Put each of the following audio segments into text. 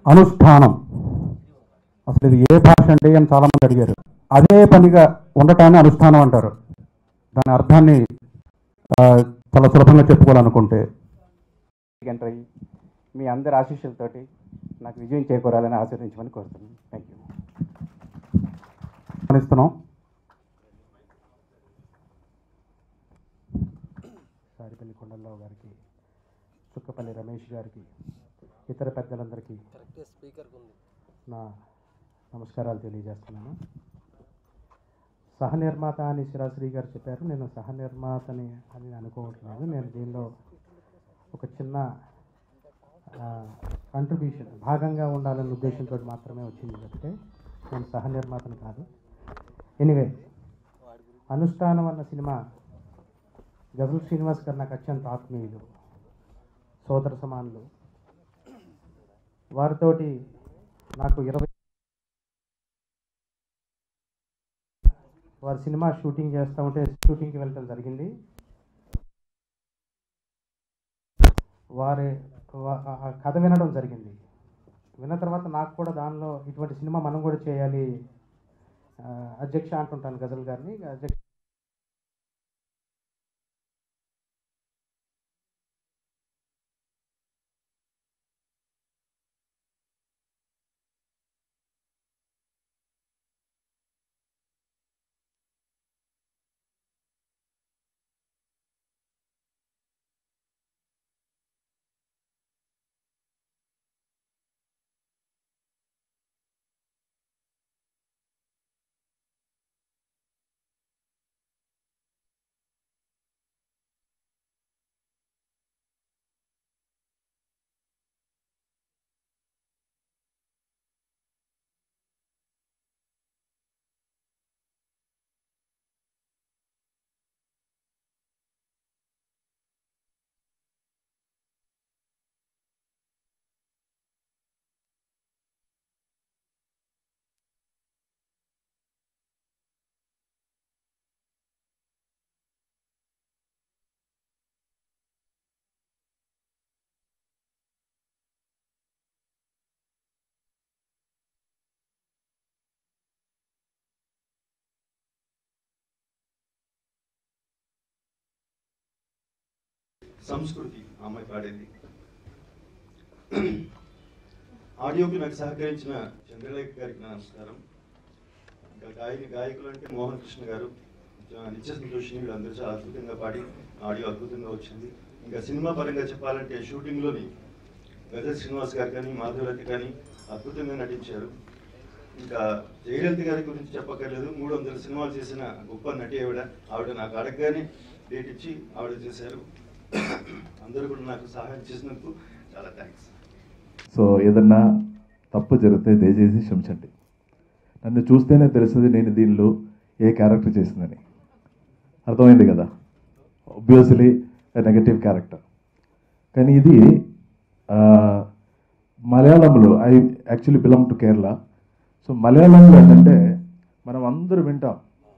అనుష్ఠానం అసలు ఇది ఏ భాష అండి అని చాలామంది అడిగారు అదే పనిగా ఉండటాన్ని అనుష్ఠానం అంటారు దాని అర్థాన్ని ఆ, చాలా సులభంగా చెప్పుకోవాలనుకుంటే ఎంటర్ అయ్యి మీ అందరి ఆశీస్సులతోటి నాకు విజయం చేకూరాలని ఆశీర్వించమని కోరుతున్నాను థ్యాంక్ యూ గమనిస్తున్నాం సారిపల్లి కొండలరావు గారికి చుక్కపల్లి రమేష్ గారికి ఇతర పెద్దలందరికీ నా నమస్కారాలు తెలియజేస్తున్నాను సహనిర్మాత అని శిరాశ్రీ గారు చెప్పారు నేను సహనిర్మాతని అని అనుకోవట్లేదు నేను దీనిలో ఒక చిన్న కంట్రిబ్యూషన్ భాగంగా ఉండాలనే ఉద్దేశంతో మాత్రమే వచ్చింది తప్పితే నేను సహనిర్మాతని కాదు ఎనివే అనుష్ఠానం అన్న సినిమా గజల్ శ్రీనివాస్ గారు నాకు అత్యంత ఆత్మీయులు సోదర సమానులు వారితోటి నాకు ఇరవై వారి సినిమా షూటింగ్ చేస్తూ ఉంటే షూటింగ్కి వెళ్ళటం జరిగింది వారి వా- ఆ కథ వినడం జరిగింది విన్న తర్వాత నాకు కూడా దానిలో ఇటువంటి సినిమా మనం కూడా చేయాలి ఆ, అధ్యక్ష అంటుంటాను గజల్ గారిని అధ్యక్ష సంస్కృతి ఆ అమ్మాయి పాడేది ఆడియోకి నాకు సహకరించిన చంద్రలేఖ గారికి నా నమస్కారం ఇంకా గాయని గాయకులు అంటే మోహన్ కృష్ణ గారు జ- నిత్య సంతోషిని వీళ్ళందరూ చాలా అద్భుతంగా పాడి ఆడియో అద్భుతంగా వచ్చింది ఇంకా సినిమా పరంగా చెప్పాలంటే షూటింగ్లోని గజల్ శ్రీనివాస్ గారు కానీ మాధవరథి కానీ అద్భుతంగా నటించారు ఇంకా జయలలిత గారి గురించి చెప్పక్కర్లేదు మూడు వందల సినిమాలు చేసిన గొప్ప నటి ఆవిడ ఆవిడ నాకు అడగగానే డేట్ ఇచ్చి ఆవిడ చేశారు అందరూ కూడా నాకు సహాయం చేసినందుకు చాలా థ్యాంక్స్ సో ఏదన్నా తప్పు జరిగితే దయచేసి క్షమించండి నన్ను చూస్తేనే తెలుస్తుంది నేను దీనిలో ఏ క్యారెక్టర్ చేసిందని అర్థమైంది కదా ఒబ్వియస్లీ నెగటివ్ క్యారెక్టర్ కానీ ఇది ఆ, మలయాళంలో I actually belong to Kerala so మలయాళంలో ఏంటంటే మనం అందరూ వింటాం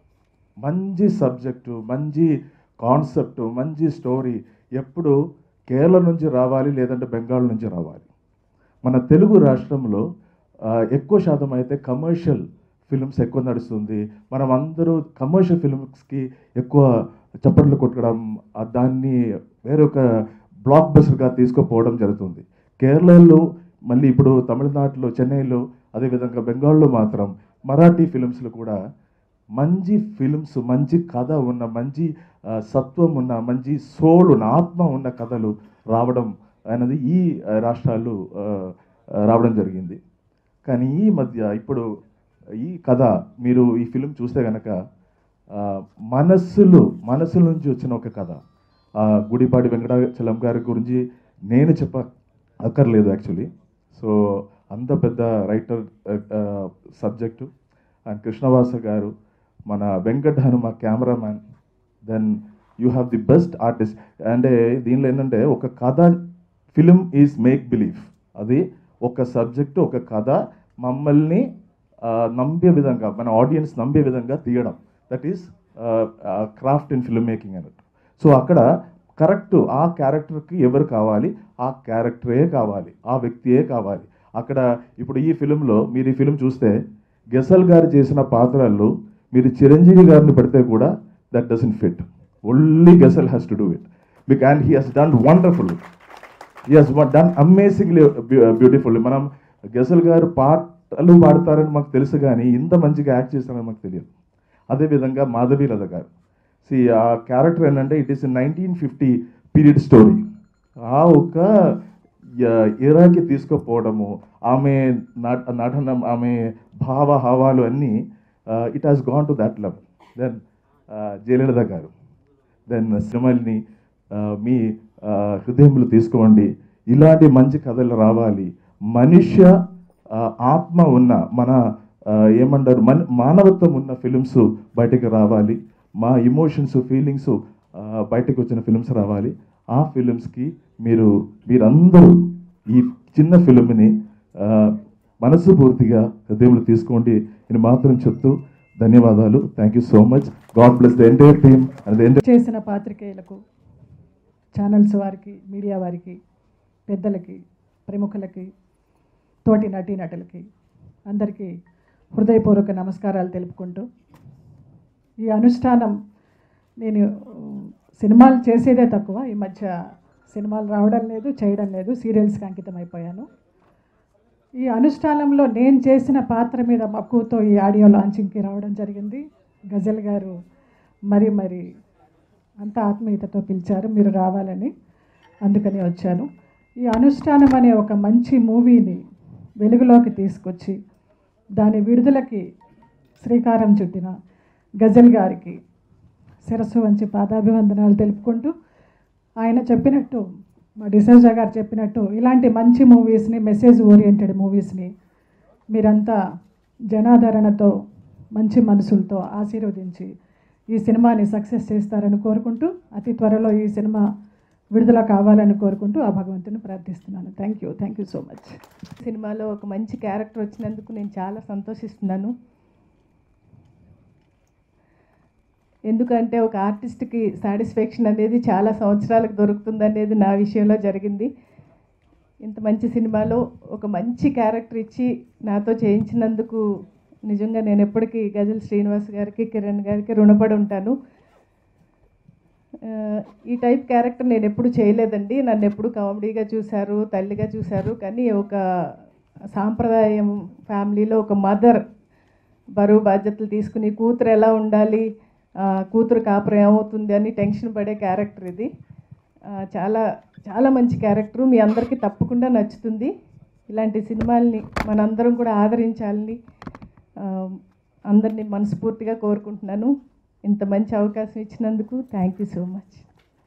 మంచి సబ్జెక్టు మంచి కాన్సెప్ట్ మంచి స్టోరీ ఎప్పుడు కేరళ నుంచి రావాలి లేదంటే బెంగాల్ నుంచి రావాలి మన తెలుగు రాష్ట్రంలో ఆ, ఎక్కువ శాతం అయితే కమర్షియల్ ఫిల్మ్స్ ఎక్కువ నడుస్తుంది మనం అందరూ కమర్షియల్ ఫిల్మ్స్కి ఎక్కువ చప్పట్లు కొట్టడం ఆ దాన్ని వేరొక బ్లాక్ బస్టర్గా తీసుకుపోవడం జరుగుతుంది కేరళలో మళ్ళీ ఇప్పుడు తమిళనాడులో చెన్నైలో అదేవిధంగా బెంగాల్లో మాత్రం మరాఠీ ఫిల్మ్స్లో కూడా మంచి ఫిల్మ్స్ మంచి కథ ఉన్న మంచి ఆ, సత్వం ఉన్న మంచి సోల్ ఉన్న ఆత్మ ఉన్న కథలు రావడం అనేది ఈ ఆ, రాష్ట్రాలు ఆ, ఆ, రావడం జరిగింది కానీ ఈ మధ్య ఇప్పుడు ఈ కథ మీరు ఈ ఫిలిం చూస్తే కనుక ఆ, మనస్సులు మనసుల నుంచి వచ్చిన ఒక కథ ఆ, గుడిపాటి వెంకటాచలం గారి గురించి నేను చెప్ప అక్కర్లేదు యాక్చువల్లీ సో అంత పెద్ద writer subject and Krishnavasa garu మన Venkat Hanuma cameraman then you have the best artist అంటే దీనిలో ఏంటంటే ఒక కథ ఫిలిం ఈజ్ మేక్ బిలీఫ్ అది ఒక సబ్జెక్టు ఒక కథ మమ్మల్ని ఆ, నమ్మే విధంగా మన ఆడియన్స్ నమ్మే విధంగా తీయడం that is craft in film making అన్నట్టు సో అక్కడ కరెక్ట్ ఆ క్యారెక్టర్కి ఎవరు కావాలి ఆ క్యారెక్టరే కావాలి ఆ వ్యక్తియే కావాలి అక్కడ ఇప్పుడు ఈ ఫిలింలో మీరు ఈ ఫిలిం చూస్తే గెసల్ గారు చేసిన పాత్రల్లో మీరు చిరంజీవి గారిని పెడితే కూడా that doesn't fit only Ghazal has to do it big and he has done wonderful he has done amazingly beautiful మనం గెసల్ గారు పాటలు పాడతారని మాకు తెలుసు కానీ ఇంత మంచిగా యాక్ట్ చేస్తారని మాకు తెలియదు అదేవిధంగా మాధవి లత గారు సి ఆ క్యారెక్టర్ ఏంటంటే it is nineteen fifty period story ఆ ఒక ఎరాకి తీసుకుపోవడము ఆమె నట- నటనం ఆమె భావ హావాలు అన్నీ it has gone to that level then Jayalalitha garu then సినిమాల్ని ఆ, మీ ఆ, హృదయంలో తీసుకోండి ఇలాంటి మంచి కథలు రావాలి మనుష్య ఆ, ఆత్మ ఉన్న మన ఆ, ఏమంటారు మన మానవత్వం ఉన్న ఫిలిమ్స్ బయటకు రావాలి మా ఇమోషన్స్ ఫీలింగ్స్ బయటకు వచ్చిన ఫిలిమ్స్ రావాలి ఆ ఫిలిమ్స్కి మీరు మీరందరూ ఈ చిన్న ఫిలింని మనసు పూర్తిగా హృదయంలో తీసుకోండి అని మాత్రం చెప్తూ ధన్యవాదాలు thank you so much God bless the entire team and the entire చేసిన పాత్రికేయులకు ఛానల్స్ వారికి మీడియా వారికి పెద్దలకి ప్రముఖులకి తోటి నటీనటులకి అందరికీ హృదయపూర్వక నమస్కారాలు తెలుపుకుంటూ ఈ అనుష్ఠానం నేను ఉమ్, సినిమాలు చేసేదే తక్కువ ఈ మధ్య సినిమాలు రావడం లేదు చేయడం లేదు సీరియల్స్కి అంకితం అయిపోయాను ఈ అనుష్ఠానంలో నేను చేసిన పాత్ర మీద మక్కువతో ఈ ఆడియో లాంచింగ్కి రావడం జరిగింది గజల్ గారు మరి మరి అంత ఆత్మీయతతో పిలిచారు మీరు రావాలని అందుకని వచ్చాను ఈ అనుష్ఠానం అనే ఒక మంచి మూవీని వెలుగులోకి తీసుకొచ్చి దాని విడుదలకి శ్రీకారం చుట్టిన గజల్ గారికి శిరస్సు వంచి పాదాభివందనాలు తెలుపుకుంటూ ఆయన చెప్పినట్టు మా డిసౌజా గారు చెప్పినట్టు ఇలాంటి మంచి మూవీస్ని మెసేజ్ ఓరియంటెడ్ మూవీస్ని మీరంతా జనాదరణతో మంచి మనసులతో ఆశీర్వదించి ఈ సినిమాని సక్సెస్ చేస్తారని కోరుకుంటూ అతి త్వరలో ఈ సినిమా విడుదల కావాలని కోరుకుంటూ ఆ భగవంతుని ప్రార్థిస్తున్నాను thank you thank you so much సినిమాలో ఒక మంచి క్యారెక్టర్ వచ్చినందుకు నేను చాలా సంతోషిస్తున్నాను ఎందుకంటే ఒక ఆర్టిస్ట్కి సాటిస్ఫాక్షన్ అనేది చాలా సంవత్సరాలకు దొరుకుతుంది అనేది నా విషయంలో జరిగింది ఇంత మంచి సినిమాలో ఒక మంచి క్యారెక్టర్ ఇచ్చి నాతో చేయించినందుకు నిజంగా నేను ఎప్పటికీ గజల్ శ్రీనివాస్ గారికి కిరణ్ గారికి రుణపడి ఉంటాను ఆ, ఈ టైప్ క్యారెక్టర్ నేను ఎప్పుడు చేయలేదండి నన్ను ఎప్పుడు కామెడీగా చూశారు తల్లిగా చూశారు కానీ ఒక సాంప్రదాయం ఫ్యామిలీలో ఒక మదర్ బరువు బాధ్యతలు తీసుకుని కూతురు ఎలా ఉండాలి ఆ, కూతురు కాపురం ఏమవుతుంది అని టెన్షన్ పడే క్యారెక్టర్ ఇది ఆ, చాలా చాలా మంచి క్యారెక్టర్ మీ అందరికీ తప్పకుండా నచ్చుతుంది ఇలాంటి సినిమాల్ని మనందరం కూడా ఆదరించాలని ఆ, అందరినీ మనస్ఫూర్తిగా కోరుకుంటున్నాను ఇంత మంచి అవకాశం ఇచ్చినందుకు thank you so much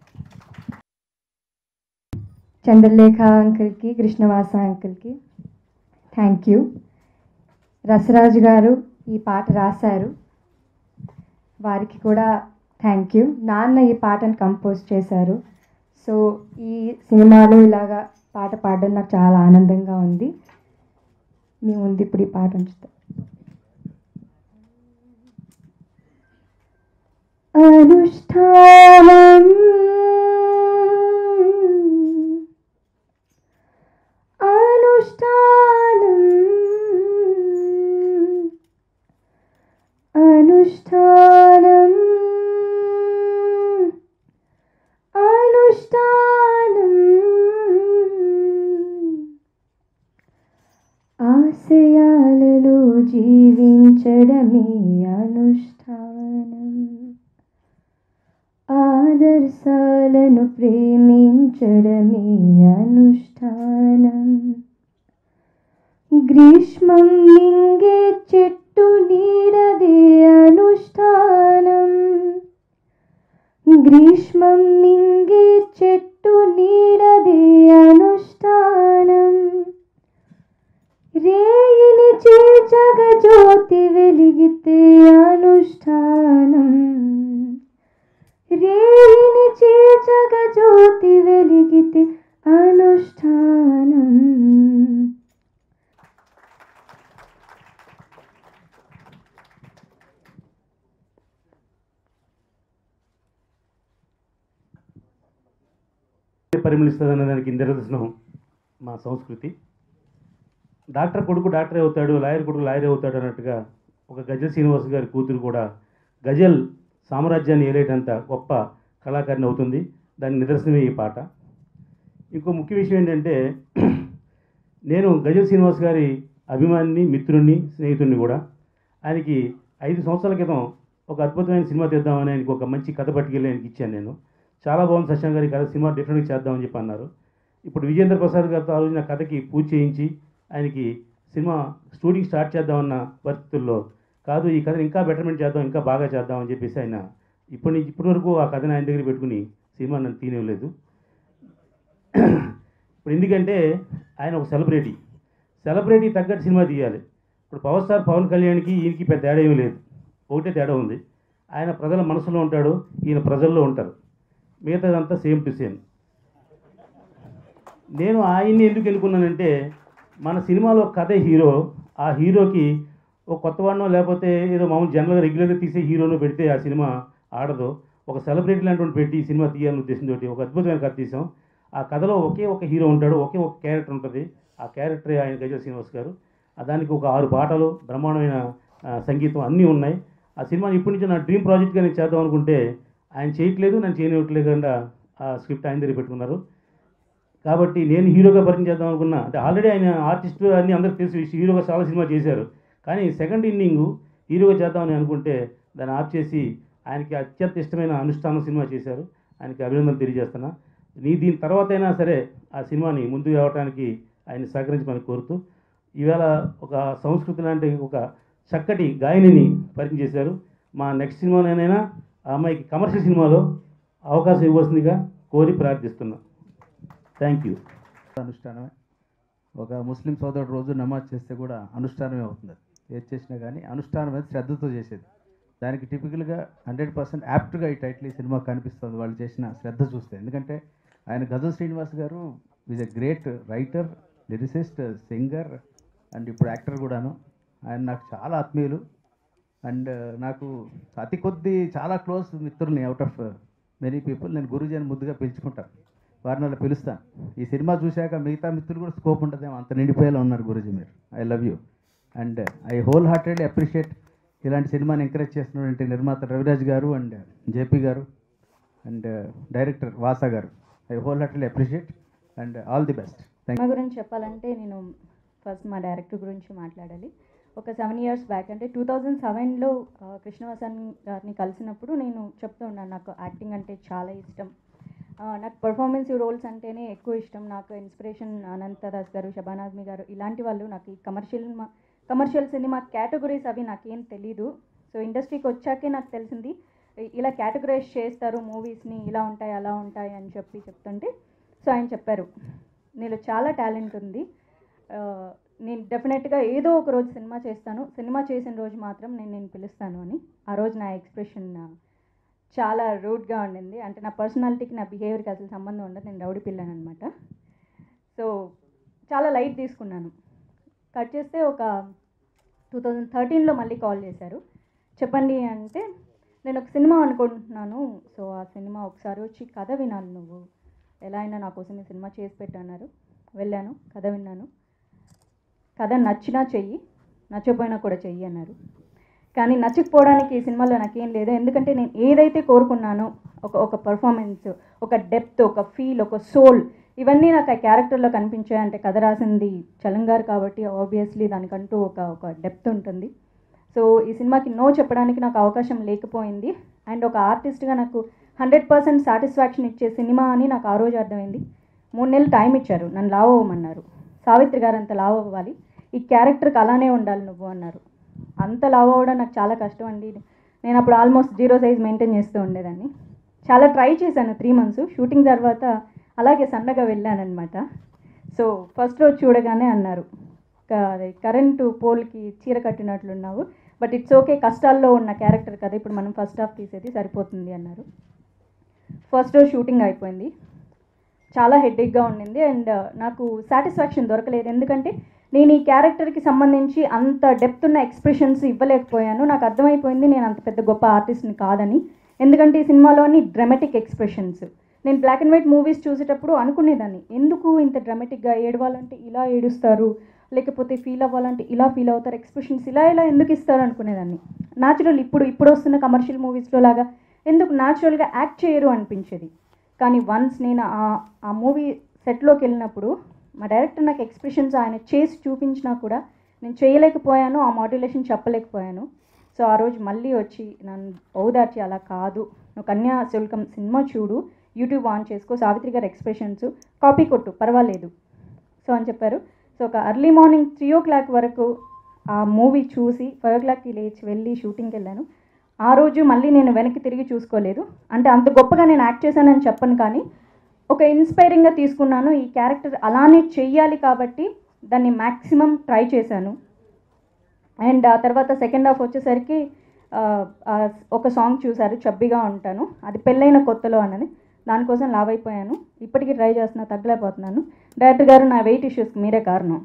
Chandralekha అంకుల్కి కృష్ణవాస అంకుల్కి థ్యాంక్ యూ రసరాజు గారు ఈ పాట రాశారు వారికి కూడా థ్యాంక్ యూ నాన్న ఈ పాటను కంపోజ్ చేశారు సో ఈ సినిమాలో ఇలాగా పాట పాడడం నాకు చాలా ఆనందంగా ఉంది మీ ముందు ఇప్పుడు ఈ పాట ఉంచుతాం అనుష్ఠానం అనుష్ఠానం అనుష్ఠానం అనుష్ఠానం ఆశయాలలో జీవించడమే అనుష్ఠానం ఆదర్శాలను ప్రేమించడమే అనుష్ఠానం గ్రీష్మం మింగే చెట్టు నీడదే అనుష్ఠానం గ్రీష్మం మింగే చెట్టు నీడదే అనుష్ఠానం రేయిని చీల్చగ జ్యోతి వెలిగితే అనుష్ఠానం రేయిని చీల్చగ జ్యోతి వెలిగితే అనుష్ఠానం పరిమళిస్తుంది అనే దానికి నిదర్శనం మా సంస్కృతి డాక్టర్ కొడుకు డాక్టరే అవుతాడు లాయర్ కొడుకు లాయర్ అవుతాడు అన్నట్టుగా ఒక గజల్ శ్రీనివాస్ గారి కూతురు కూడా గజల్ సామ్రాజ్యాన్ని ఏలేటంత గొప్ప కళాకారిణి అవుతుంది దానికి నిదర్శనమే ఈ పాట ఇంకో ముఖ్య విషయం ఏంటంటే నేను గజల్ శ్రీనివాస్ గారి అభిమానిని మిత్రుణ్ణి స్నేహితుడిని కూడా ఆయనకి ఐదు సంవత్సరాల క్రితం ఒక అద్భుతమైన సినిమా తీద్దామని ఆయనకి ఒక మంచి కథ పట్టుకెళ్ళి ఆయనకి ఇచ్చాను నేను చాలా బాగుంది సత్యం గారి కథ సినిమా డెఫినెట్గా చేద్దామని చెప్పి అన్నారు ఇప్పుడు విజేంద్ర ప్రసాద్ గారితో ఆ రోజున కథకి పూజ చేయించి ఆయనకి సినిమా షూటింగ్ స్టార్ట్ చేద్దామన్న పరిస్థితుల్లో కాదు ఈ కథను ఇంకా బెటర్మెంట్ చేద్దాం ఇంకా బాగా చేద్దాం అని చెప్పేసి ఆయన ఇప్పటి నుంచి ఇప్పటి వరకు ఆ కథను ఆయన దగ్గర పెట్టుకుని సినిమా నన్ను తీనివ్వలేదు ఇప్పుడు ఎందుకంటే ఆయన ఒక సెలబ్రిటీ సెలబ్రిటీ తగ్గట్టు సినిమా తీయాలి ఇప్పుడు పవర్ స్టార్ పవన్ కళ్యాణ్కి ఈయనకి పెద్ద తేడా ఏమీ లేదు ఒకటే తేడా ఉంది ఆయన ప్రజల మనసులో ఉంటాడు ఈయన ప్రజల్లో ఉంటారు మిగతాదంతా సేమ్ టు సేమ్ నేను ఆయన్ని ఎందుకు ఎన్నుకున్నానంటే మన సినిమాలో కథ హీరో ఆ హీరోకి ఒక కొత్త వాడినో లేకపోతే ఏదో మామూలు జనరల్గా రెగ్యులర్గా తీసే హీరోను పెడితే ఆ సినిమా ఆడదు ఒక సెలబ్రిటీ లాంటి పెట్టి ఈ సినిమా తీయాలని ఉద్దేశంతో ఒక అద్భుతమైన కథ తీసాం ఆ కథలో ఒకే ఒక హీరో ఉంటాడు ఒకే ఒక క్యారెక్టర్ ఉంటుంది ఆ క్యారెక్టరే ఆయన గజల్ శ్రీనివాస్ గారు ఆ దానికి ఒక ఆరు పాటలు బ్రహ్మాండమైన ఆ, సంగీతం అన్నీ ఉన్నాయి ఆ సినిమాని ఇప్పటి నుంచి నా డ్రీమ్ ప్రాజెక్ట్గా నేను చేద్దాం అనుకుంటే ఆయన చేయట్లేదు నన్ను చేయనివ్వట్లేదు కాకుండా ఆ స్క్రిప్ట్ ఆయన దగ్గర పెట్టుకున్నారు కాబట్టి నేను హీరోగా పరిచయం చేద్దాం అనుకున్నా అంటే ఆల్రెడీ ఆయన ఆర్టిస్ట్ అన్ని అందరికి తెలుసు హీరోగా చాలా సినిమా చేశారు కానీ సెకండ్ ఇన్నింగ్ హీరోగా చేద్దామని అనుకుంటే దాన్ని ఆఫ్ చేసి ఆయనకి అత్యంత ఇష్టమైన అనుష్ఠానం సినిమా చేశారు ఆయనకి అభినందనలు తెలియజేస్తున్నా నీ దీని తర్వాత అయినా సరే ఆ సినిమాని ముందుకు రావడానికి ఆయన సహకరించమని కోరుతూ ఈవేళ ఒక సంస్కృతి లాంటి ఒక చక్కటి గాయనిని పరిచయం చేశారు మా నెక్స్ట్ సినిమాలోనైనా ఆ అమ్మాయికి కమర్షియల్ సినిమాలో అవకాశం ఇవ్వాల్సిందిగా కోరి ప్రార్థిస్తున్నా థ్యాంక్ యూ అనుష్ఠానమే ఒక ముస్లిం సోదరుడు రోజు నమాజ్ చేస్తే కూడా అనుష్ఠానమే అవుతుంది అది. ఏది చేసినా కానీ అనుష్ఠానం అనేది శ్రద్ధతో చేసేది దానికి టిపికల్గా హండ్రెడ్ పర్సెంట్ యాప్ట్గా ఈ టైటిల్ ఈ సినిమా కనిపిస్తుంది వాళ్ళు చేసిన శ్రద్ధ చూస్తే ఎందుకంటే ఆయన Ghazal Srinivas garu is a great writer lyricist singer and ఇప్పుడు యాక్టర్ కూడాను ఆయన నాకు చాలా ఆత్మీయులు అండ్ నాకు అతి కొద్ది చాలా క్లోజ్ మిత్రుల్ని అవుట్ ఆఫ్ మెనీ పీపుల్ నేను గురూజీ అని ముద్దుగా పిలుచుకుంటాను వారిని అలా పిలుస్తాను ఈ సినిమా చూశాక మిగతా మిత్రులు కూడా స్కోప్ ఉంటుందేమో అంత నిండిపోయేలా ఉన్నారు గురూజీ మీరు I love you and I wholeheartedly appreciate ఇలాంటి సినిమాని ఎంకరేజ్ చేస్తున్నటువంటి నిర్మాత Raviraj garu and JP garu and director Vasa garu I wholeheartedly appreciate and all the best thank సినిమా గురించి చెప్పాలంటే నేను ఫస్ట్ మా డైరెక్టర్ గురించి మాట్లాడాలి ఒక సెవెన్ ఇయర్స్ బ్యాక్ అంటే టూ థౌజండ్ సెవెన్లో కృష్ణవాసన్ గారిని కలిసినప్పుడు నేను చెప్తూ ఉన్నాను నాకు యాక్టింగ్ అంటే చాలా ఇష్టం ఆ, నాకు పర్ఫార్మెన్స్ రోల్స్ అంటేనే ఎక్కువ ఇష్టం నాకు ఇన్స్పిరేషన్ అనంతదాస్ గారు షబాన్ ఆజ్మీ గారు ఇలాంటి వాళ్ళు నాకు ఈ కమర్షియల్ కమర్షియల్ సినిమా కేటగిరీస్ అవి నాకేం తెలీదు సో ఇండస్ట్రీకి వచ్చాకే నాకు తెలిసింది ఇ- ఇలా కేటగరైజ్ చేస్తారు మూవీస్ని ఇలా ఉంటాయి అలా ఉంటాయి అని చెప్పి చెప్తుంటే సో ఆయన చెప్పారు నీలో చాలా టాలెంట్ ఉంది ఆ, నేను డెఫినెట్గా ఏదో ఒక రోజు సినిమా చేస్తాను సినిమా చేసిన రోజు మాత్రం నేను నేను పిలుస్తాను అని ఆ రోజు నా ఎక్స్ప్రెషన్ చాలా రూడ్గా ఉండింది అంటే నా పర్సనాలిటీకి నా బిహేవియర్కి అసలు సంబంధం ఉండదు నేను రౌడీ పిల్లను అనమాట సో చాలా లైట్ తీసుకున్నాను కట్ చేస్తే ఒక టూ థౌజండ్ థర్టీన్లో మళ్ళీ కాల్ చేశారు చెప్పండి అంటే నేను ఒక సినిమా అనుకుంటున్నాను సో ఆ సినిమా ఒకసారి వచ్చి కథ వినాలి నువ్వు ఎలా అయినా నా కోసం ఈ సినిమా చేసి పెట్టన్నారు వెళ్ళాను కథ విన్నాను కథ నచ్చినా చెయ్యి నచ్చకపోయినా కూడా చెయ్యి అన్నారు కానీ నచ్చకపోవడానికి ఈ సినిమాలో నాకేం లేదు ఎందుకంటే నేను ఏదైతే కోరుకున్నానో ఒక ఒక పర్ఫార్మెన్స్ ఒక డెప్త్ ఒక ఫీల్ ఒక సోల్ ఇవన్నీ నాకు ఆ క్యారెక్టర్లో కనిపించాయి అంటే కథ రాసింది చలంగారు కాబట్టి ఆబ్వియస్లీ దానికంటూ ఒక ఒక డెప్త్ ఉంటుంది సో ఈ సినిమాకి నో చెప్పడానికి నాకు అవకాశం లేకపోయింది అండ్ ఒక ఆర్టిస్ట్గా నాకు హండ్రెడ్ పర్సెంట్ సాటిస్ఫాక్షన్ ఇచ్చే సినిమా అని నాకు ఆ రోజు అర్థమైంది మూడు నెలలు టైం ఇచ్చారు నన్ను లావ్ అవ్వమన్నారు సావిత్రి గారు అంత లావ్ అవ్వాలి ఈ క్యారెక్టర్కి అలానే ఉండాలి నువ్వు అన్నారు అంత లావ్ అవ్వడం నాకు చాలా కష్టం అండి నేను అప్పుడు ఆల్మోస్ట్ జీరో సైజ్ మెయింటైన్ చేస్తూ ఉండేదాన్ని చాలా ట్రై చేశాను త్రీ మంత్స్ షూటింగ్ తర్వాత అలాగే సన్నగా వెళ్ళానమాట సో ఫస్ట్ రోజు చూడగానే అన్నారు క- అదే కరెంటు పోల్కి చీర కట్టినట్లున్నావు బట్ ఇట్స్ ఓకే కష్టాల్లో ఉన్న క్యారెక్టర్ కదా ఇప్పుడు మనం ఫస్ట్ హాఫ్ తీసేది సరిపోతుంది అన్నారు ఫస్ట్ రోజు షూటింగ్ అయిపోయింది చాలా హెడ్ఏక్గా ఉండింది అండ్ నాకు సాటిస్ఫాక్షన్ దొరకలేదు ఎందుకంటే నేను ఈ క్యారెక్టర్కి సంబంధించి అంత డెప్త్ ఉన్న ఎక్స్ప్రెషన్స్ ఇవ్వలేకపోయాను నాకు అర్థమైపోయింది నేను అంత పెద్ద గొప్ప ఆర్టిస్ట్ని కాదని ఎందుకంటే ఈ సినిమాలోని డ్రమాటిక్ ఎక్స్ప్రెషన్స్ నేను బ్లాక్ అండ్ వైట్ మూవీస్ చూసేటప్పుడు అనుకునేదాన్ని ఎందుకు ఇంత డ్రమాటిక్గా ఏడవాలంటే ఇలా ఏడుస్తారు లేకపోతే ఫీల్ అవ్వాలంటే ఇలా ఫీల్ అవుతారు ఎక్స్ప్రెషన్స్ ఇలా ఇలా ఎందుకు ఇస్తారు అనుకునేదాన్ని న్యాచురల్ ఇప్పుడు ఇప్పుడు వస్తున్న కమర్షియల్ మూవీస్లో లాగా ఎందుకు న్యాచురల్గా యాక్ట్ చేయరు అనిపించేది కానీ వన్స్ నేను ఆ ఆ మూవీ సెట్లోకి వెళ్ళినప్పుడు మా డైరెక్టర్ నాకు ఎక్స్ప్రెషన్స్ ఆయన చేసి చూపించినా కూడా నేను చేయలేకపోయాను ఆ మాడ్యులేషన్ చెప్పలేకపోయాను సో ఆ రోజు మళ్ళీ వచ్చి నన్ను ఓదార్చి అలా కాదు నువ్వు కన్యా శుల్కం సినిమా చూడు యూట్యూబ్ ఆన్ చేసుకో సావిత్రి గారి ఎక్స్ప్రెషన్స్ కాపీ కొట్టు పర్వాలేదు సో అని చెప్పారు సో ఒక early morning three o'clock వరకు ఆ మూవీ చూసి ఫైవ్ ఓ క్లాక్కి లేచి వెళ్ళి షూటింగ్కి వెళ్ళాను ఆ రోజు మళ్ళీ నేను వెనక్కి తిరిగి చూసుకోలేదు అంటే అంత గొప్పగా నేను యాక్ట్ చేశానని చెప్పను కానీ ఒక ఇన్స్పైరింగ్గా తీసుకున్నాను ఈ క్యారెక్టర్ అలానే చెయ్యాలి కాబట్టి దాన్ని మ్యాక్సిమం ట్రై చేశాను అండ్ ఆ తర్వాత సెకండ్ హాఫ్ వచ్చేసరికి ఆ, ఆ, ఒక సాంగ్ చూశారు చబ్బిగా ఉంటాను అది పెళ్ళైన కొత్తలో అన్నది దానికోసం లావ్ అయిపోయాను ఇప్పటికీ ట్రై చేస్తున్నా తగ్గలేకపోతున్నాను డైరెక్టర్ గారు నా వెయిట్ ఇష్యూస్కి మీరే కారణం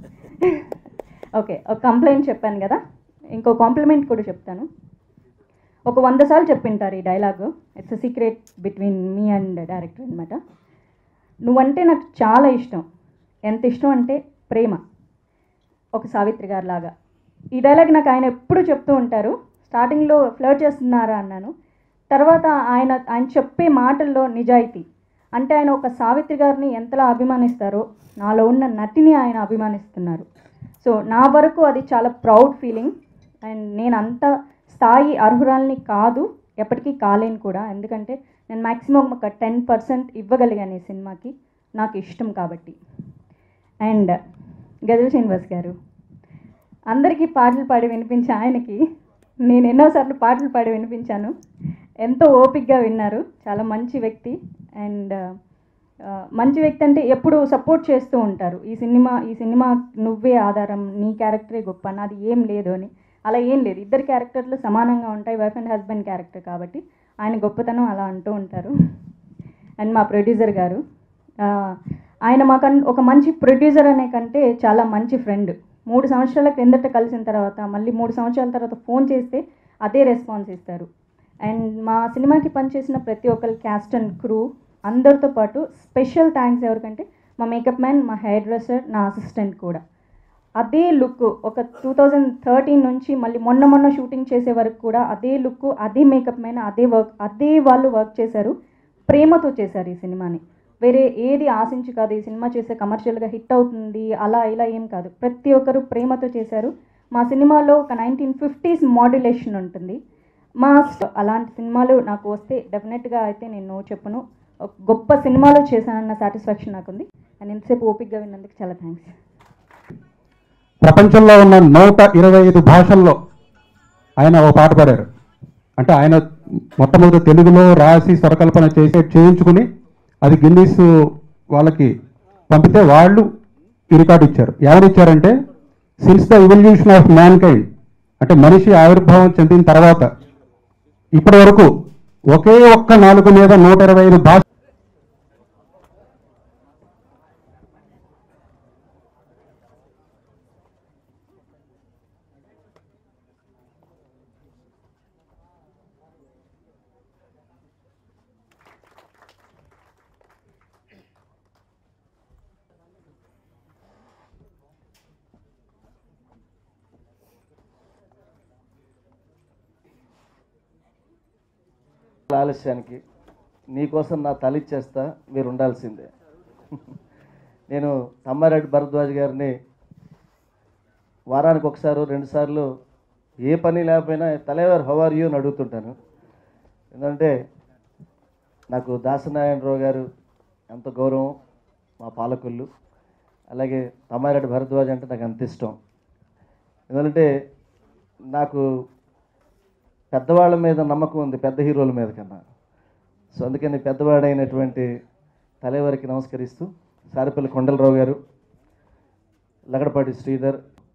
ఓకే ఒక కంప్లైంట్ చెప్పాను కదా ఇంకో కాంప్లిమెంట్ కూడా చెప్తాను ఒక వంద సార్లు చెప్పింటారు ఈ dialogue it's secret between me and director అనమాట నువ్వంటే నాకు చాలా ఇష్టం ఎంత ఇష్టం అంటే ప్రేమ ఒక సావిత్రి గారి లాగా ఈ డైలాగ్ నాకు ఆయన ఎప్పుడు చెప్తూ ఉంటారు స్టార్టింగ్లో ఫ్లర్ట్ చేస్తున్నారా అన్నాను తర్వాత ఆయన ఆయన చెప్పే మాటల్లో నిజాయితీ అంటే ఆయన ఒక సావిత్రి గారిని ఎంతలా అభిమానిస్తారో నాలో ఉన్న నటిని ఆయన అభిమానిస్తున్నారు సో నా వరకు అది చాలా ప్రౌడ్ ఫీలింగ్ అండ్ నేను అంత స్థాయి అర్హురాల్ని కాదు ఎప్పటికీ కాలేను కూడా ఎందుకంటే నేను మ్యాక్సిమం ఒక టెన్ పర్సెంట్ ఇవ్వగలిగాను ఈ సినిమాకి నాకు ఇష్టం కాబట్టి అండ్ గజల్ శ్రీనివాస్ గారు అందరికీ పాటలు పాడి వినిపించే ఆయనకి నేను ఎన్నోసార్లు పాటలు పాడి వినిపించాను ఎంతో ఓపిక్గా విన్నారు చాలా మంచి వ్యక్తి అండ్ మంచి వ్యక్తి అంటే ఎప్పుడు సపోర్ట్ చేస్తూ ఉంటారు ఈ సినిమా ఈ సినిమా నువ్వే ఆధారం నీ క్యారెక్టరే గొప్ప నాది ఏం లేదు అని అలా ఏం లేదు ఇద్దరు క్యారెక్టర్లు సమానంగా ఉంటాయి వైఫ్ అండ్ హస్బెండ్ క్యారెక్టర్ కాబట్టి ఆయన గొప్పతనం అలా అంటూ ఉంటారు అండ్ మా ప్రొడ్యూసర్ గారు ఆ, ఆయన మాకు ఒక మంచి ప్రొడ్యూసర్ అనే కంటే చాలా మంచి ఫ్రెండ్ మూడు సంవత్సరాల క్రిందట కలిసిన తర్వాత మళ్ళీ మూడు సంవత్సరాల తర్వాత ఫోన్ చేస్తే అదే రెస్పాన్స్ ఇస్తారు అండ్ మా సినిమాకి పనిచేసిన ప్రతి ఒక్కరి క్యాస్ట్ అండ్ క్రూ అందరితో పాటు స్పెషల్ థ్యాంక్స్ ఎవరికంటే మా మేకప్ మ్యాన్ మా హెయిర్ డ్రెస్సర్ నా అసిస్టెంట్ కూడా అదే లుక్ ఒక టూ థౌజండ్ థర్టీన్ నుంచి మళ్ళీ మొన్న మొన్న షూటింగ్ చేసే వరకు కూడా అదే లుక్ అదే మేకప్ మ్యాన్ అదే వర్క్ అదే వాళ్ళు వర్క్ చేశారు ప్రేమతో చేశారు ఈ సినిమాని వేరే ఏది ఆశించి కాదు ఈ సినిమా చేసే కమర్షియల్గా హిట్ అవుతుంది అలా ఇలా ఏం కాదు ప్రతి ఒక్కరు ప్రేమతో చేశారు మా సినిమాలో ఒక నైన్టీన్ ఫిఫ్టీస్ మాడ్యులేషన్ ఉంటుంది మా స్- అలాంటి సినిమాలు నాకు వస్తే డెఫినెట్గా అయితే నేను నో చెప్పను ఒక గొప్ప సినిమాలో చేశానన్న సాటిస్ఫాక్షన్ నాకుంది అండ్ ఎంతసేపు ఓపిక్గా విన్నందుకు చాలా థ్యాంక్స్ ప్రపంచంలో ఉన్న నూట ఇరవై ఐదు భాషల్లో ఆయన ఒక పాట పాడారు అంటే ఆయన మొట్టమొదటి తెలుగులో రాసి స్వరకల్పన చేసి చేయించుకుని అది గిన్నీస్ వాళ్ళకి పంపితే వాళ్ళు ఈ రికార్డు ఇచ్చారు ఎవరు ఇచ్చారంటే since the evolution of mankind అంటే మనిషి ఆవిర్భావం చెందిన తర్వాత ఇప్పటి వరకు ఒకే ఒక్క నాలుగు మీద నూట ఇరవై ఐదు భాష ఆలస్యానికి నీకోసం నా తల ఇచ్చేస్తా మీరు ఉండాల్సిందే నేను తమ్మారెడ్డి భరద్వాజ్ గారిని వారానికి ఒకసారి రెండుసార్లు ఏ పని లేకపోయినా తలేవారు హౌ ఆర్ యూ అని అడుగుతుంటాను ఎందుకంటే నాకు దాసనారాయణరావు గారు ఎంత గౌరవం మా పాలకులు అలాగే తమ్మారెడ్డి భరద్వాజ్ అంటే నాకు అంత ఇష్టం ఎందుకంటే నాకు పెద్దవాళ్ళ మీద నమ్మకం ఉంది పెద్ద హీరోల మీద కన్నా సో అందుకని పెద్దవాడైనటువంటి తలేవారికి నమస్కరిస్తూ సారిపల్లి కొండలరావు గారు లగడపాటి శ్రీధర్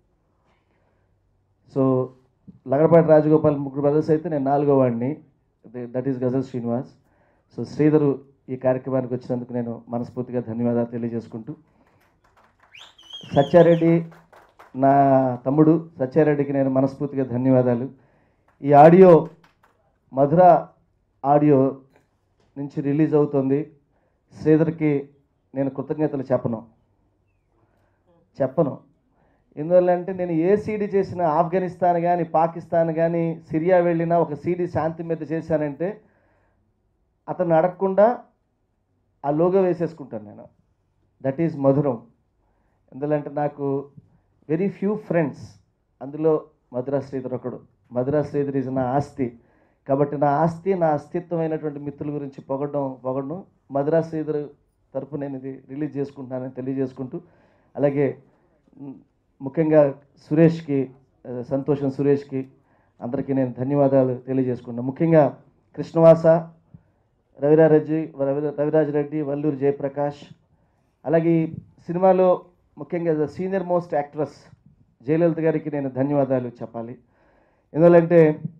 సో లగడపాటి రాజగోపాల్ ముగ్గురు బ్రదర్స్ అయితే నేను నాలుగో వాడిని that is Ghazal Srinivas so Sridhar ఈ కార్యక్రమానికి వచ్చినందుకు నేను మనస్ఫూర్తిగా ధన్యవాదాలు తెలియజేసుకుంటూ సత్యారెడ్డి నా తమ్ముడు సత్యారెడ్డికి నేను మనస్ఫూర్తిగా ధన్యవాదాలు ఈ ఆడియో మధుర ఆడియో నుంచి రిలీజ్ అవుతుంది శ్రీధర్కి నేను కృతజ్ఞతలు చెప్పను చెప్పను ఎందువల్ల అంటే నేను ఏ సీడీ చేసిన ఆఫ్ఘనిస్తాన్ కానీ పాకిస్తాన్ కానీ సిరియా వెళ్ళినా ఒక సీడీ శాంతి మీద చేశానంటే అతను అడగకుండా ఆ లోగో వేసేసుకుంటాను నేను దట్ ఈజ్ మధురం ఎందుకంటే నాకు వెరీ ఫ్యూ ఫ్రెండ్స్ అందులో మధురా శ్రీధర్ ఒకడు మధురా శ్రీధర్ ఈజ్ నా ఆస్తి కాబట్టి నా ఆస్తి నా అస్తిత్వమైనటువంటి మిత్రుల గురించి పొగడడం పొగడడం మధురా శ్రీధర్ తరపు నేను ఇది రిలీజ్ చేసుకుంటున్నానని తెలియజేసుకుంటూ అలాగే మ్, ముఖ్యంగా సురేష్కి ఆ, సంతోషం సురేష్కి అందరికీ నేను ధన్యవాదాలు తెలియజేసుకున్నాను ముఖ్యంగా కృష్ణవాస రవిరారెడ్డి రవి రవిరాజ్ రెడ్డి వల్లూరు జయప్రకాష్ అలాగే ఈ సినిమాలో ముఖ్యంగా సీనియర్ మోస్ట్ యాక్ట్రెస్ జయలలిత గారికి నేను ధన్యవాదాలు చెప్పాలి ఎందువల్లంటే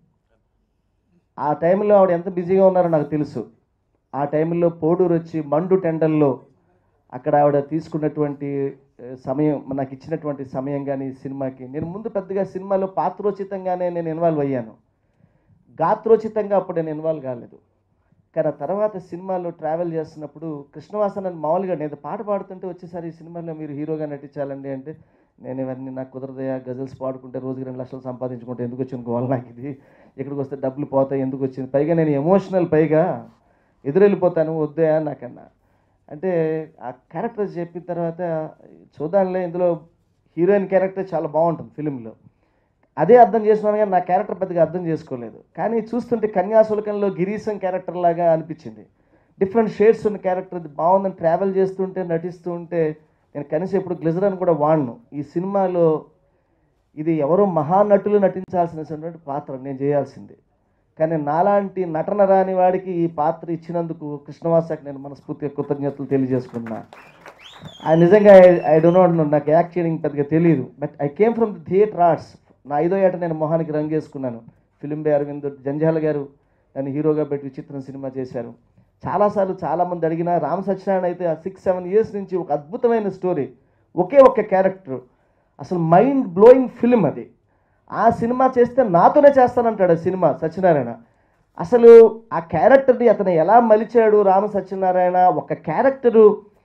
ఆ టైంలో ఆవిడ ఎంత బిజీగా ఉన్నారో నాకు తెలుసు ఆ టైంలో పోడూరు వచ్చి మండు టెండల్లో అక్కడ ఆవిడ తీసుకున్నటువంటి ఏ, సమయం నాకు ఇచ్చినటువంటి సమయం కానీ ఈ సినిమాకి నేను ముందు పెద్దగా సినిమాలో పాత్రోచితంగానే నేను ఇన్వాల్వ్ అయ్యాను గాత్రోచితంగా అప్పుడు నేను ఇన్వాల్వ్ కాలేదు కానీ ఆ తర్వాత సినిమాలో ట్రావెల్ చేస్తున్నప్పుడు కృష్ణవాసన్ అని మామూలుగా నేను పాట పాడుతుంటే వచ్చేసారి ఈ సినిమాలో మీరు హీరోగా నటించాలండి అంటే నేను ఇవన్నీ నాకు కుదరదయా గజల్స్ పాడుకుంటే రోజుకి రెండు లక్షలు సంపాదించుకుంటే ఎందుకు వచ్చింది గోల్ నాకు ఇది ఇక్కడికి వస్తే డబ్బులు పోతాయి ఎందుకు వచ్చింది పైగా నేను ఎమోషనల్ పైగా ఎదురెళ్ళిపోతాను వద్దా నాకన్నా అంటే ఆ క్యారెక్టర్ చెప్పిన తర్వాత చూద్దాంలే ఇందులో హీరోయిన్ క్యారెక్టర్ చాలా బాగుంటుంది ఫిలింలో అదే అర్థం చేసుకున్నాను కానీ నా క్యారెక్టర్ పెద్దగా అర్థం చేసుకోలేదు కానీ చూస్తుంటే కన్యాశుల్కంలో గిరీశం క్యారెక్టర్ లాగా అనిపించింది డిఫరెంట్ షేడ్స్ ఉన్న క్యారెక్టర్ ఇది బాగుందని ట్రావెల్ చేస్తుంటే నటిస్తూ ఉంటే నేను కనీసం ఇప్పుడు గ్లిజరన్ కూడా వాడను ఈ సినిమాలో ఇది ఎవరో మహానటులు నటించాల్సినటువంటి పాత్ర నేను చేయాల్సింది కానీ నాలాంటి నటన రాని వాడికి ఈ పాత్ర ఇచ్చినందుకు కృష్ణవాసకి నేను మనస్ఫూర్తిగా కృతజ్ఞతలు తెలియజేసుకున్నా ఆ నిజంగా ఐ డో నాట్ నాకు యాక్ట్ చేయడం పెద్దగా తెలియదు but I came from the theatre arts నా ఐదో ఏట నేను మొహానికి రంగేసుకున్నాను ఫిలిం బే అరవింద్ జంజాల గారు నన్ను హీరోగా పెట్టి విచిత్రం సినిమా చేశారు చాలాసార్లు చాలామంది అడిగిన రామ్ సత్యనారాయణ అయితే ఆ సిక్స్ సెవెన్ ఇయర్స్ నుంచి ఒక అద్భుతమైన స్టోరీ ఒకే ఒక్క క్యారెక్టర్ అసలు మైండ్ బ్లోయింగ్ ఫిలిం అది ఆ సినిమా చేస్తే నాతోనే చేస్తానంటాడు ఆ సినిమా సత్యనారాయణ అసలు ఆ క్యారెక్టర్ని అతను ఎలా మలిచాడు రామ సత్యనారాయణ ఒక క్యారెక్టరు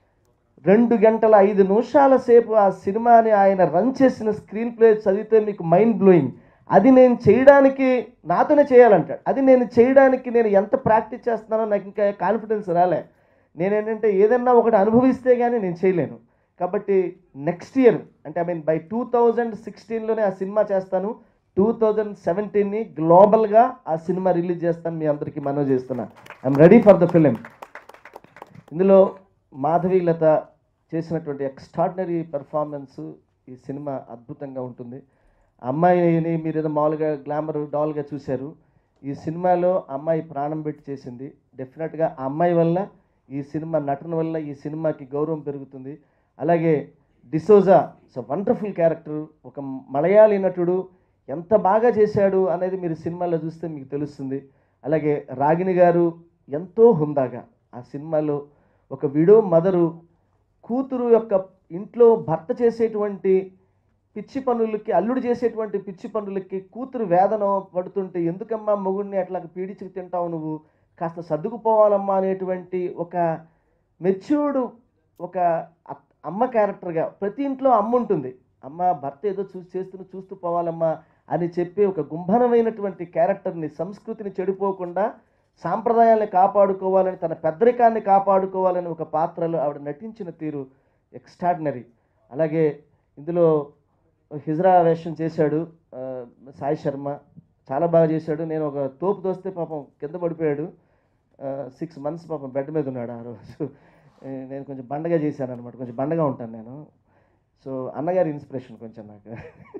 రెండు గంటల ఐదు నిమిషాల సేపు ఆ సినిమాని ఆయన రన్ చేసిన స్క్రీన్ ప్లే చదివితే మీకు మైండ్ బ్లోయింగ్ అది నేను చేయడానికి నాతోనే చేయాలంటాడు అది నేను చేయడానికి నేను ఎంత ప్రాక్టీస్ చేస్తున్నానో నాకు ఇంకా కాన్ఫిడెన్స్ రాలే నేనేంటంటే ఏదన్నా ఒకటి అనుభవిస్తే కానీ నేను చేయలేను కాబట్టి నెక్స్ట్ ఇయర్ అంటే I mean by two thousand సిక్స్టీన్లోనే ఆ సినిమా చేస్తాను టూ థౌజండ్ సెవెంటీన్ని గ్లోబల్గా ఆ సినిమా రిలీజ్ చేస్తాను మీ అందరికీ మనవి చేస్తున్నా I'm ready for the film ఇందులో మాధవి లత చేసినటువంటి ఎక్స్ట్రాడినరీ పెర్ఫార్మెన్స్ ఈ సినిమా అద్భుతంగా ఉంటుంది ఆ అమ్మాయిని మీరు ఏదో మామూలుగా గ్లామర్ డాల్గా చూశారు ఈ సినిమాలో అమ్మాయి ప్రాణం పెట్టి చేసింది డెఫినెట్గా ఆ అమ్మాయి వల్ల ఈ సినిమా నటన వల్ల ఈ సినిమాకి గౌరవం పెరుగుతుంది అలాగే డిసోజా సో వండర్ఫుల్ క్యారెక్టర్ ఒక మలయాళీ నటుడు ఎంత బాగా చేశాడు అనేది మీరు సినిమాలో చూస్తే మీకు తెలుస్తుంది అలాగే రాగిణి గారు ఎంతో హుందాగా ఆ సినిమాలో ఒక విడో మదరు కూతురు యొక్క ఇంట్లో భర్త చేసేటువంటి పిచ్చి పనులకి అల్లుడు చేసేటువంటి పిచ్చి పనులకి కూతురు వేదన పడుతుంటే ఎందుకమ్మా మొగుడిని అట్లా పీడించుకు తింటావు నువ్వు కాస్త సర్దుకుపోవాలమ్మా అనేటువంటి ఒక మెచ్యూర్డ్ ఒక అత్- అమ్మ క్యారెక్టర్గా ప్రతి ఇంట్లో అమ్మ ఉంటుంది అమ్మ భర్త ఏదో చూసి చేస్తూ చూస్తూ పోవాలమ్మా అని చెప్పి ఒక గుంభనమైనటువంటి క్యారెక్టర్ని సంస్కృతిని చెడిపోకుండా సాంప్రదాయాల్ని కాపాడుకోవాలని తన పెద్దరికాన్ని కాపాడుకోవాలని ఒక పాత్రలో ఆవిడ నటించిన తీరు ఎక్స్ట్రాడినరీ అలాగే ఇందులో హిజ్రా వేషం చేశాడు ఆ, సాయి శర్మ చాలా బాగా చేశాడు నేను ఒక తోపు దోస్తే పాపం కింద పడిపోయాడు సిక్స్ మంత్స్ పాపం బెడ్ మీద ఉన్నాడు ఆ రోజు ఏ, నేను కొంచెం బండగా చేశాను అనమాట కొంచెం బండగా ఉంటాను నేను సో అన్నగారి ఇన్స్పిరేషన్ కొంచెం నాకు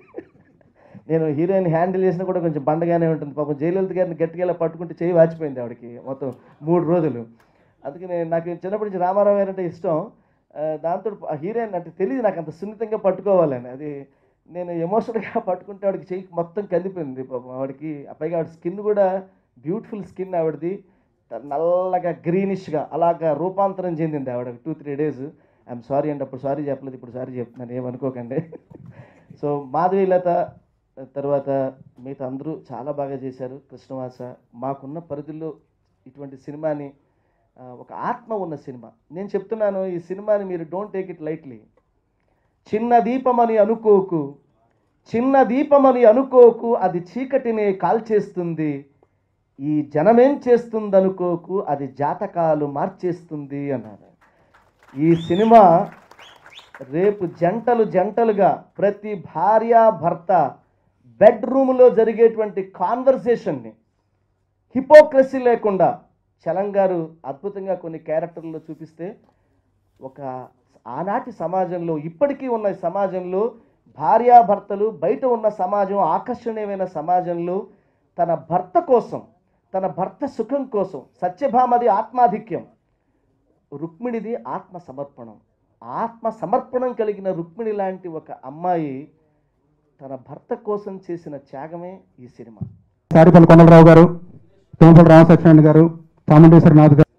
నేను హీరోయిన్ హ్యాండిల్ చేసినా కూడా కొంచెం బండగానే ఉంటుంది పాపం జయలలిత గారిని గట్టిగా ఇలా పట్టుకుంటే చేయి వాచిపోయింది ఆవిడకి మొత్తం మూడు రోజులు అందుకే నేను నాకు చిన్నప్పటి నుంచి రామారావు గారు అంటే ఇష్టం ఆ, దాంతో ఆ హీరోయిన్ అంటే తెలియదు నాకు అంత సున్నితంగా పట్టుకోవాలని అది నేను ఎమోషనల్గా పట్టుకుంటే ఆవిడకి చెయ్యి మొత్తం కందిపోయింది పాపం ఆవిడకి ఆ పైగా ఆవిడ స్కిన్ కూడా బ్యూటిఫుల్ స్కిన్ ఆవిడది నల్లగా గ్రీనిష్గా అలాగా రూపాంతరం చెందింది ఆవిడ two three days I'm sorry అండి అప్పుడు సారీ చెప్పలేదు ఇప్పుడు సారీ చెప్తున్నాను ఏమనుకోకండి సో మాధవి లత తర్వాత మిగతా అందరూ చాలా బాగా చేశారు కృష్ణవాస మాకున్న పరిధుల్లో ఇటువంటి సినిమాని ఆ, ఒక ఆత్మ ఉన్న సినిమా నేను చెప్తున్నాను ఈ సినిమాని మీరు డోంట్ టేక్ ఇట్ లైట్లీ చిన్న దీపమని అనుకోకు చిన్న దీపమని అనుకోకు అది చీకటినే కాల్చేస్తుంది ఈ జనమేం చేస్తుంది అనుకోకు అది జాతకాలు మార్చేస్తుంది అన్నారు ఈ సినిమా రేపు జంటలు జంటలుగా ప్రతి భార్య భర్త బెడ్రూమ్లో జరిగేటువంటి కాన్వర్సేషన్ని హిపోక్రసీ లేకుండా చలం గారు అద్భుతంగా కొన్ని క్యారెక్టర్లో చూపిస్తే ఒక ఆనాటి సమాజంలో ఇప్పటికీ ఉన్న సమాజంలో భార్యాభర్తలు బయట ఉన్న సమాజం ఆకర్షణీయమైన సమాజంలో తన భర్త కోసం తన భర్త సుఖం కోసం సత్యభామది ఆత్మాధిక్యం రుక్మిణిది ఆత్మ సమర్పణం ఆత్మ సమర్పణం కలిగిన రుక్మిణి లాంటి ఒక అమ్మాయి తన భర్త కోసం చేసిన త్యాగమే ఈ సినిమా సారిపల్లి కొండలరావు గారు తుమ్మపల్లి రామసత్యనారాయణ గారు చాముండేశ్వరనాథ్ గారు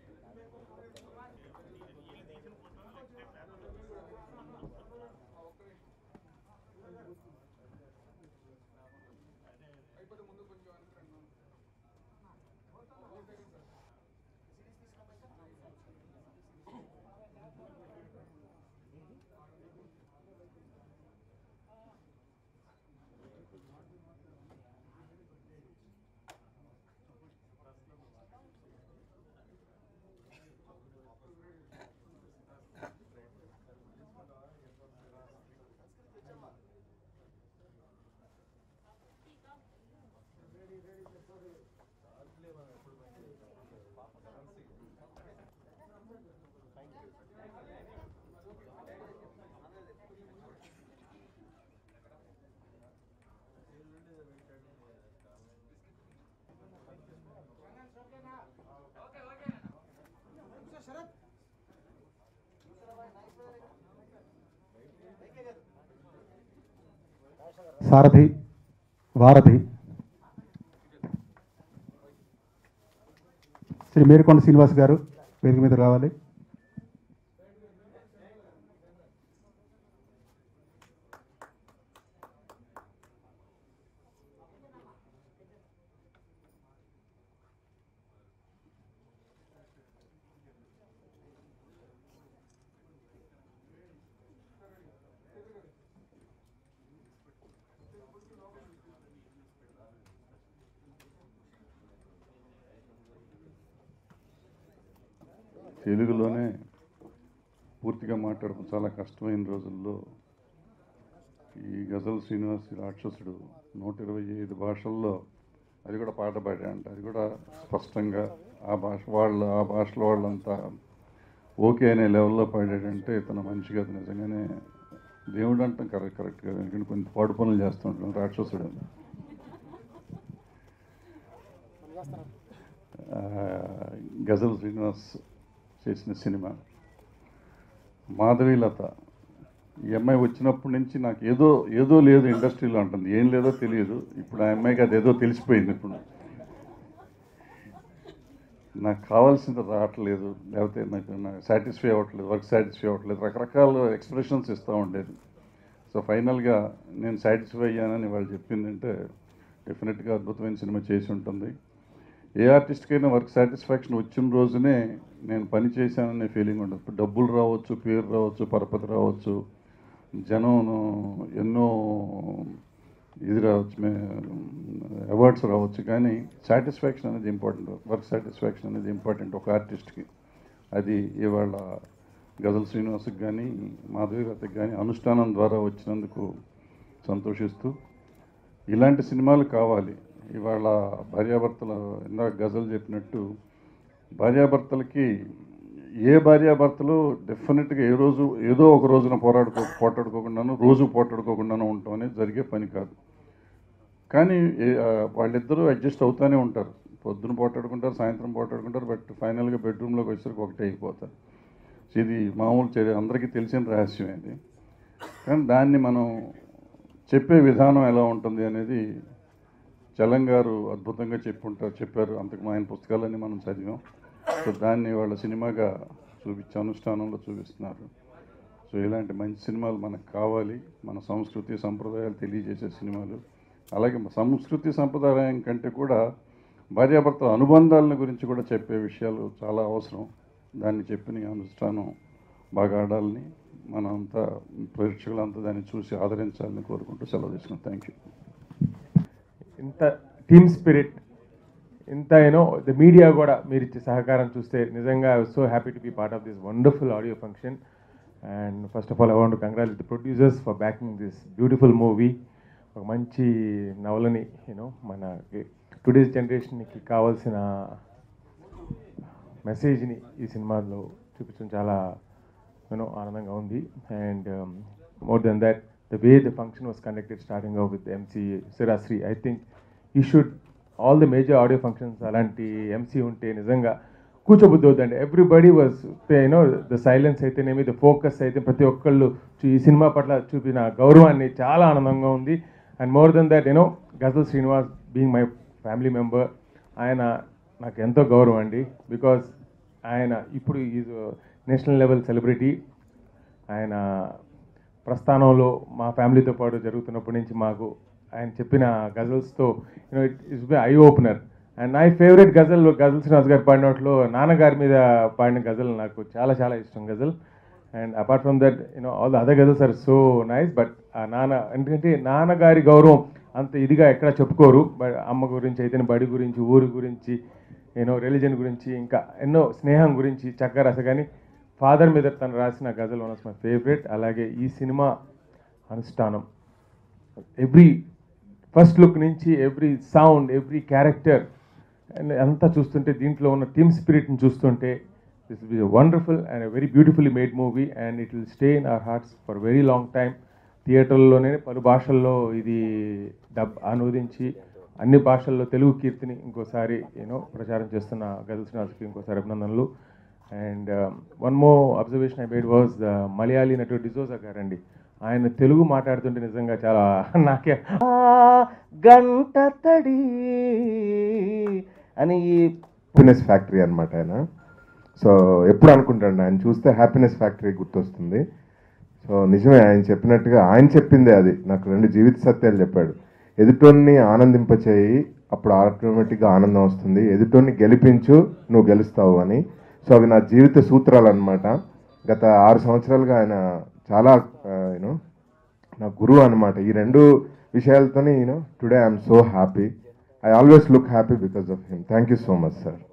సారథి వారధి శ్రీ మేరికొండ శ్రీనివాస్ గారు వేదిక మీద రావాలి తెలుగులోనే పూర్తిగా మాట్లాడడం చాలా కష్టమైన రోజుల్లో ఈ గజల్ శ్రీనివాస్ రాక్షసుడు నూట ఇరవై ఐదు భాషల్లో అది కూడా పాట పాడాడంట అది కూడా స్పష్టంగా ఆ భాష వాళ్ళు ఆ భాషలో వాళ్ళంతా ఓకే అనే లెవెల్లో పాడాడంటే ఇతను మంచిగా నిజంగానే దేవుడు అంటాం కరెక్ట్ కరెక్ట్గా ఎందుకంటే కొన్ని పాడు పనులు చేస్తుంటాం రాక్షసుడు ఆ, గజల్ శ్రీనివాస్ చేసిన సినిమా మాధవీలత ఈ అమ్మాయి వచ్చినప్పటి నుంచి నాకు ఏదో ఏదో లేదు ఇండస్ట్రీలో అంటుంది ఏం లేదో తెలియదు ఇప్పుడు ఆ అమ్మాయికి అది ఏదో తెలిసిపోయింది ఇప్పుడు నాకు కావాల్సింది రావట్లేదు లేకపోతే నాకు నాకు సాటిస్ఫై అవ్వట్లేదు వర్క్ సాటిస్ఫై అవ్వట్లేదు రకరకాల ఎక్స్ప్రెషన్స్ ఇస్తూ ఉండేది సో ఫైనల్గా నేను సాటిస్ఫై అయ్యానని వాళ్ళు చెప్పిందంటే డెఫినెట్గా అద్భుతమైన సినిమా చేసి ఉంటుంది ఏ ఆర్టిస్ట్కైనా వర్క్ సాటిస్ఫాక్షన్ వచ్చిన రోజునే నేను పని చేశాననే ఫీలింగ్ ఉండదు ఇప్పుడు డబ్బులు రావచ్చు పేరు రావచ్చు పరపతి రావచ్చు జనం ఎన్నో ఇది రావచ్చు అవార్డ్స్ రావచ్చు కానీ సాటిస్ఫాక్షన్ అనేది ఇంపార్టెంట్ వర్క్ సాటిస్ఫాక్షన్ అనేది ఇంపార్టెంట్ ఒక ఆర్టిస్ట్కి అది ఇవాళ గజల్ శ్రీనివాస్కి కానీ మాధవి లతకి కానీ అనుష్ఠానం ద్వారా వచ్చినందుకు సంతోషిస్తూ ఇలాంటి సినిమాలు కావాలి ఇవాళ భార్యాభర్తలు ఇందాక గజల్ చెప్పినట్టు భార్యాభర్తలకి ఏ భార్యాభర్తలు డెఫినెట్గా ఏ రోజు ఏదో ఒక రోజున పోరాడుకో పోటాడుకోకుండాను రోజు పోటాడుకోకుండాను ఉండటం అనేది జరిగే పని కాదు కానీ ఏ- ఆ, వాళ్ళిద్దరూ అడ్జస్ట్ అవుతూనే ఉంటారు పొద్దున పోటాడుకుంటారు సాయంత్రం పోటాడుకుంటారు బట్ ఫైనల్గా బెడ్రూమ్లోకి వచ్చేసరికి ఒకటే అయిపోతారు సో ఇది మామూలు చర్య అందరికీ తెలిసిన రహస్యం ఇది కానీ దాన్ని మనం చెప్పే విధానం ఎలా ఉంటుంది అనేది చలం గారు అద్భుతంగా చెప్పుంటారు చెప్పారు అంతకు ఆయన పుస్తకాలన్నీ మనం చదివాం సో దాన్ని వాళ్ళ సినిమాగా చూపించి అనుష్ఠానంలో చూపిస్తున్నారు సో ఇలాంటి మంచి సినిమాలు మనకు కావాలి మన సంస్కృతి సంప్రదాయాలు తెలియజేసే సినిమాలు అలాగే సంస్కృతి సంప్రదాయం కంటే కూడా భార్యాభర్తల అనుబంధాలను గురించి కూడా చెప్పే విషయాలు చాలా అవసరం దాన్ని చెప్పిన ఈ అనుష్ఠానం బాగా ఆడాలని మనంతా ప్రేక్షకులంతా దాన్ని చూసి ఆదరించాలని కోరుకుంటూ సెలవు తీసుకున్నాం థ్యాంక్ యూ ఇంత టీమ్ స్పిరిట్ ఇంత యూనో ద మీడియా కూడా మీరు ఇచ్చే సహకారం చూస్తే నిజంగా I so happy to be part of this wonderful audio function and first of all I want congratulate the producers for backing this beautiful movie ఒక మంచి నవలని యూనో మన టుడేస్ జనరేషన్కి కావాల్సిన మెసేజ్ని ఈ సినిమాలో చూపించడం చాలా యూనో ఆనందంగా ఉంది and more than that the way the function was conducted starting off with MC Sirasri I think you should all the major audio functions అలాంటి ఎంసీ ఉంటే నిజంగా కూర్చోబుద్ధి అవుతుందండి everybody was you know the silence అయితేనేమి ద ఫోకస్ అయితే ప్రతి ఒక్కళ్ళు చూ- ఈ సినిమా పట్ల చూపిన గౌరవాన్ని చాలా ఆనందంగా ఉంది and more than that you know Ghazal Srinivas being my family member ఆయన నాకు ఎంతో గౌరవం అండి బికాజ్ ఆయన ఇప్పుడు ఈజ్ నేషనల్ లెవెల్ సెలబ్రిటీ ఆయన ప్రస్థానంలో మా ఫ్యామిలీతో పాటు జరుగుతున్నప్పటి నుంచి మాకు ఆయన చెప్పిన గజల్స్తో you know it is be eye opener and నా ఫేవరెట్ గజల్ గజల్ శ్రీనివాస్ గారు పాడినట్లో నాన్నగారి మీద పాడిన గజల్ నాకు చాలా చాలా ఇష్టం ghazal and apart from that you know all the other ghazals are so nice but ఆ నాన్న ఎందుకంటే నాన్నగారి గౌరవం అంత ఇదిగా ఎక్కడ చెప్పుకోరు బట్ అమ్మ గురించి అయితే బడి గురించి ఊరి గురించి యూనో రిలీజన్ గురించి ఇంకా ఎన్నో స్నేహం గురించి చక్కగా రాస కానీ ఫాదర్ మీద తను రాసిన ghazal one of my favourite అలాగే ఈ సినిమా అనుష్ఠానం ఎవ్రీ ఫస్ట్ లుక్ నుంచి every sound every character and అంతా చూస్తుంటే దీంట్లో ఉన్న టీమ్ స్పిరిట్ని చూస్తుంటే this be wonderful and very beautifully made movie and it will stay in our hearts for very long time థియేటర్లోనే పలు భాషల్లో ఇది డబ్ అనువదించి అన్ని భాషల్లో తెలుగు కీర్తిని ఇంకోసారి యూనో ప్రచారం చేస్తున్న గజల్ శ్రీనివాస్కి ఇంకోసారి అభినందనలు and one more observation I made was the Malayali నటుడు డిజోజా గారండి ఆయన తెలుగు మాట్లాడుతుంటే నిజంగా చాలా నాకే గంట తడి అని ఈ హ్యాపీనెస్ ఫ్యాక్టరీ అనమాట ఆయన సో ఎప్పుడు అనుకుంటాడు ఆయన చూస్తే హ్యాపీనెస్ ఫ్యాక్టరీ గుర్తొస్తుంది సో నిజమే ఆయన చెప్పినట్టుగా ఆయన చెప్పిందే అది నాకు రెండు జీవిత సత్యాలు చెప్పాడు ఎదుటోన్ని ఆనందింపచేయి అప్పుడు ఆటోమేటిక్గా ఆనందం వస్తుంది ఎదుటోన్ని గెలిపించు నువ్వు గెలుస్తావు అని సో అవి నా జీవిత సూత్రాలు అనమాట గత ఆరు సంవత్సరాలుగా ఆయన చాలా యూనో నా గురువు అనమాట ఈ రెండు విషయాలతోనే you know today I'm so happy I always look happy because of him thank you so much sir